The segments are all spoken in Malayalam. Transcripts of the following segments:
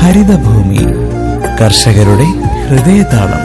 ഹരിതഭൂമി കർഷകരുടെ ഹൃദയതാളം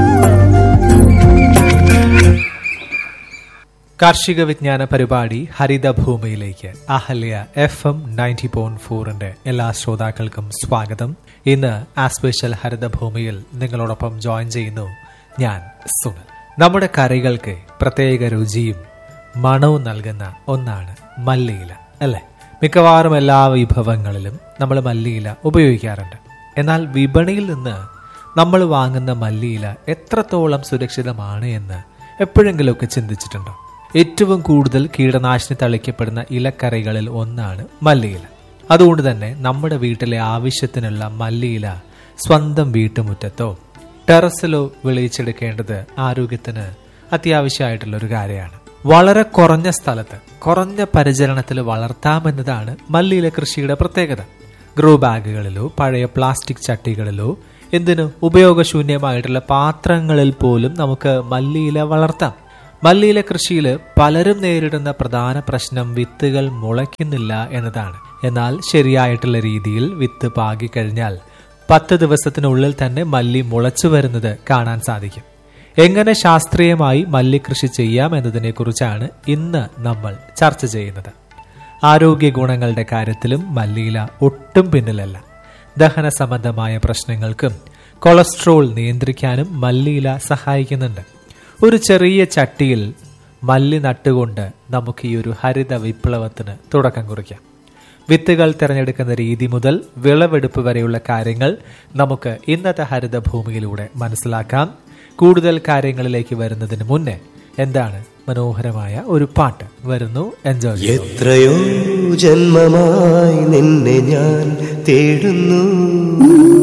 കാർഷിക വിജ്ഞാന പരിപാടി ഹരിതഭൂമിയിലേക്ക് Ahalya F M ninety point ഫോറിന്റെ എല്ലാ ശ്രോതാക്കൾക്കും സ്വാഗതം ഇന്ന് ആ സ്പെഷ്യൽ ഹരിതഭൂമിയിൽ നിങ്ങളോടൊപ്പം ജോയിൻ ചെയ്യുന്നു ഞാൻ സുനൽ നമ്മുടെ കറികൾക്ക് പ്രത്യേക രുചിയും മണവും നൽകുന്ന ഒന്നാണ് മല്ലിയില അല്ലെ മിക്കവാറും എല്ലാ വിഭവങ്ങളിലും നമ്മൾ മല്ലിയില ഉപയോഗിക്കാറുണ്ട് എന്നാൽ വിപണിയിൽ നിന്ന് നമ്മൾ വാങ്ങുന്ന മല്ലിയില എത്രത്തോളം സുരക്ഷിതമാണ് എന്ന് എപ്പോഴെങ്കിലുമൊക്കെ ചിന്തിച്ചിട്ടുണ്ടോ ഏറ്റവും കൂടുതൽ കീടനാശിനി തളിക്കപ്പെടുന്ന ഇലക്കറികളിൽ ഒന്നാണ് മല്ലിയില അതുകൊണ്ട് തന്നെ നമ്മുടെ വീട്ടിലെ ആവശ്യത്തിനുള്ള മല്ലിയില സ്വന്തം വീട്ടുമുറ്റത്തോ ടെറസിലോ വിളയിച്ചെടുക്കേണ്ടത് ആരോഗ്യത്തിന് അത്യാവശ്യമായിട്ടുള്ള ഒരു കാര്യമാണ് വളരെ കുറഞ്ഞ സ്ഥലത്ത് കുറഞ്ഞ പരിചരണത്തിൽ വളർത്താമെന്നതാണ് മല്ലിയില കൃഷിയുടെ പ്രത്യേകത ഗ്രോ ബാഗുകളിലോ പഴയ പ്ലാസ്റ്റിക് ചട്ടികളിലോ എന്തിനു ഉപയോഗശൂന്യമായിട്ടുള്ള പാത്രങ്ങളിൽ പോലും നമുക്ക് മല്ലിയില വളർത്താം മല്ലിയില കൃഷിയിൽ പലരും നേരിടുന്ന പ്രധാന പ്രശ്നം വിത്തുകൾ മുളയ്ക്കുന്നില്ല എന്നതാണ് എന്നാൽ ശരിയായിട്ടുള്ള രീതിയിൽ വിത്ത് പാകിക്കഴിഞ്ഞാൽ പത്ത് ദിവസത്തിനുള്ളിൽ തന്നെ മല്ലി മുളച്ചു വരുന്നത് കാണാൻ സാധിക്കും എങ്ങനെ ശാസ്ത്രീയമായി മല്ലി കൃഷി ചെയ്യാം എന്നതിനെക്കുറിച്ചാണ് ഇന്ന് നമ്മൾ ചർച്ച ചെയ്യുന്നത് ആരോഗ്യ ഗുണങ്ങളുടെ കാര്യത്തിലും മല്ലിയില ഒട്ടും പിന്നിലല്ല ദഹന സംബന്ധമായ പ്രശ്നങ്ങൾക്കും കൊളസ്ട്രോൾ നിയന്ത്രിക്കാനും മല്ലിയില സഹായിക്കുന്നുണ്ട് ഒരു ചെറിയ ചട്ടിയിൽ മല്ലി നട്ടുകൊണ്ട് നമുക്ക് ഈ ഒരു ഹരിത വിപ്ലവത്തിന് തുടക്കം കുറിക്കാം വിത്തുകൾ തിരഞ്ഞെടുക്കുന്ന രീതി മുതൽ വിളവെടുപ്പ് വരെയുള്ള കാര്യങ്ങൾ നമുക്ക് ഇന്നത്തെ ഹരിതഭൂമിയിലൂടെ മനസ്സിലാക്കാം കൂടുതൽ കാര്യങ്ങളിലേക്ക് വരുന്നതിന് മുന്നേ എന്താണ് മനോഹരമായ ഒരു പാട്ട് വരുന്നു എൻജോയ് ചെയ്യൂ. എത്രയോ ജന്മമായി നിന്നെ ഞാൻ തേടുന്നു